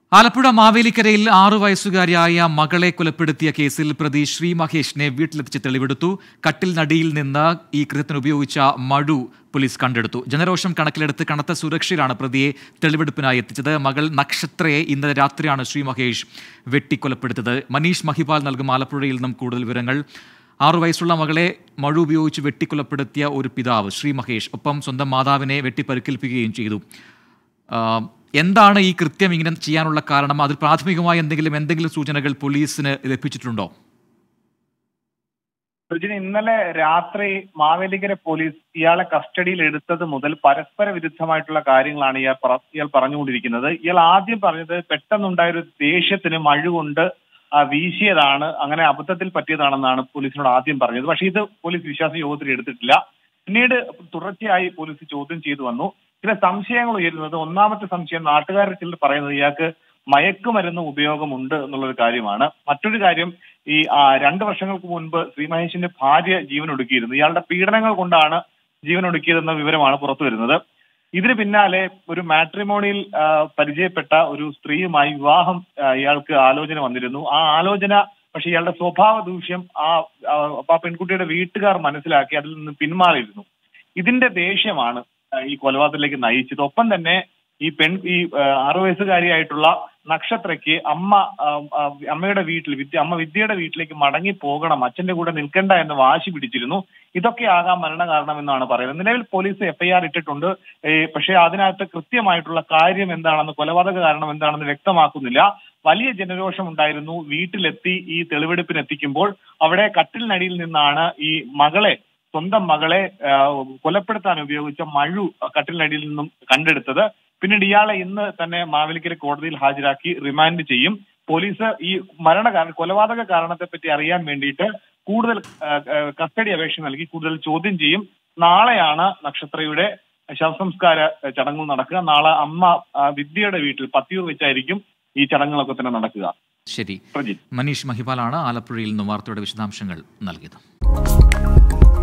ആലപ്പുഴ മാവേലിക്കരയിൽ ആറു വയസ്സുകാരിയായ മകളെ കൊലപ്പെടുത്തിയ കേസിൽ പ്രതി ശ്രീ മഹേഷിനെ വീട്ടിലെത്തിച്ച് തെളിവെടുത്തു കട്ടിൽ നടിയിൽ നിന്ന് ഈ കൃത്യത്തിന് ഉപയോഗിച്ച മഴു പോലീസ് കണ്ടെടുത്തു ജനരോഷം കണക്കിലെടുത്ത് കനത്ത സുരക്ഷയിലാണ് പ്രതിയെ തെളിവെടുപ്പിനായി എത്തിച്ചത് മകൾ നക്ഷത്രയെ ഇന്നലെ രാത്രിയാണ് ശ്രീ മഹേഷ് വെട്ടിക്കൊലപ്പെടുത്തത് മനീഷ് മഹിപാൽ നൽകും ആലപ്പുഴയിൽ നിന്നും കൂടുതൽ വിവരങ്ങൾ ആറു വയസ്സുള്ള മകളെ മഴു ഉപയോഗിച്ച് വെട്ടിക്കൊലപ്പെടുത്തിയ ഒരു പിതാവ് ശ്രീ മഹേഷ് ഒപ്പം സ്വന്തം മാതാവിനെ വെട്ടിപ്പരിക്കേൽപ്പിക്കുകയും ചെയ്തു ആ, എന്താണ് ഈ കൃത്യം ഇങ്ങനെ ചെയ്യാനുള്ള കാരണം അതിൽ പ്രാഥമികമായി എന്തെങ്കിലും എന്തെങ്കിലും സൂചനകൾ പോലീസിന് ലഭിച്ചിട്ടുണ്ടോ സുജിന് ഇന്നലെ രാത്രി മാവേലിക്കര പോലീസ് ഇയാളെ കസ്റ്റഡിയിൽ എടുത്തത് മുതൽ പരസ്പര വിരുദ്ധമായിട്ടുള്ള കാര്യങ്ങളാണ് ഇയാൾ പറ- ഇയാൾ പറഞ്ഞുകൊണ്ടിരിക്കുന്നത് ഇയാൾ ആദ്യം പറഞ്ഞത് പെട്ടെന്നുണ്ടായ ഒരു ദേഷ്യത്തിന് മഴ കൊണ്ട് ആ, വീശിയതാണ് അങ്ങനെ അബദ്ധത്തിൽ പറ്റിയതാണെന്നാണ് പോലീസിനോട് ആദ്യം പറഞ്ഞത് പക്ഷേ ഇത് പോലീസ് വിശ്വാസ യോഗത്തിൽ എടുത്തിട്ടില്ല പിന്നീട് തുടർച്ചയായി പോലീസ് ചോദ്യം ചെയ്തു വന്നു ചില സംശയങ്ങൾ ഉയരുന്നത് ഒന്നാമത്തെ സംശയം നാട്ടുകാരുടെ ചിലർ പറയുന്നത് ഇയാൾക്ക് മയക്കുമരുന്ന് ഉപയോഗമുണ്ട് എന്നുള്ളൊരു കാര്യമാണ് മറ്റൊരു കാര്യം ഈ ആ, രണ്ട് വർഷങ്ങൾക്ക് മുൻപ് ശ്രീ മഹേഷിന്റെ ഭാര്യ ജീവൻ ഒടുക്കിയിരുന്നു ഇയാളുടെ പീഡനങ്ങൾ കൊണ്ടാണ് ജീവൻ ഒടുക്കിയതെന്ന വിവരമാണ് പുറത്തു വരുന്നത് ഇതിന് പിന്നാലെ ഒരു മാട്രിമോണിയിൽ ആ, പരിചയപ്പെട്ട ഒരു സ്ത്രീയുമായി വിവാഹം ആ, ഇയാൾക്ക് ആലോചന വന്നിരുന്നു ആ ആലോചന പക്ഷെ ഇയാളുടെ സ്വഭാവ ദൂഷ്യം ആ ആ, ആ പെൺകുട്ടിയുടെ വീട്ടുകാർ മനസ്സിലാക്കി അതിൽ നിന്ന് പിന്മാറിയിരുന്നു ഇതിന്റെ ദേഷ്യമാണ് ആ, ഈ കൊലപാതകത്തിലേക്ക് നയിച്ചത് ഒപ്പം തന്നെ ഈ പെൺ ഈ ആ, ആറു വയസ്സുകാരിയായിട്ടുള്ള നക്ഷത്രയ്ക്ക് അമ്മ ആ, ആ, അമ്മയുടെ വീട്ടിൽ വിദ്യ അമ്മ വിദ്യയുടെ വീട്ടിലേക്ക് മടങ്ങി പോകണം അച്ഛന്റെ കൂടെ നിൽക്കണ്ട എന്ന് വാശി പിടിച്ചിരുന്നു ഇതൊക്കെ ആകാം മരണ കാരണമെന്നാണ് പറയുന്നത് നിലവിൽ പോലീസ് എഫ്ഐആർ ഇട്ടിട്ടുണ്ട് ഏ, പക്ഷേ അതിനകത്ത് കൃത്യമായിട്ടുള്ള കാര്യം എന്താണെന്ന് കൊലപാതക കാരണം എന്താണെന്ന് വ്യക്തമാക്കുന്നില്ല വലിയ ജനരോഷം ഉണ്ടായിരുന്നു വീട്ടിലെത്തി ഈ തെളിവെടുപ്പിന് എത്തിക്കുമ്പോൾ അവിടെ കട്ടിലിനടിയിൽ നിന്നാണ് ഈ മകളെ സ്വന്തം മകളെ ആ, കൊലപ്പെടുത്താൻ ഉപയോഗിച്ച മഴു കട്ടിലിനടിയിൽ നിന്നും കണ്ടെടുത്തത് പിന്നീട് ഇയാളെ ഇന്ന് തന്നെ മാവേലിക്കര കോടതിയിൽ ഹാജരാക്കി റിമാൻഡ് ചെയ്യും പോലീസ് ഈ മരണ കാരണം കൊലപാതക കാരണത്തെ പറ്റി അറിയാൻ വേണ്ടിയിട്ട് കൂടുതൽ ആ, ആ, കസ്റ്റഡി അപേക്ഷ നൽകി കൂടുതൽ ചോദ്യം ചെയ്യും നാളെയാണ് നക്ഷത്രയുടെ ശവസംസ്കാര ചടങ്ങുകൾ നടക്കുക നാളെ അമ്മ ആ, വിദ്യയുടെ വീട്ടിൽ പത്തിയൂർ വെച്ചായിരിക്കും ഈ ചടങ്ങുകളൊക്കെ തന്നെ നടക്കുക ശരി പ്രജിത്ത് മനീഷ് മഹിപാലാണ് ആലപ്പുഴയിൽ നിന്നും വാർത്തയുടെ വിശദാംശങ്ങൾ നൽകിയത്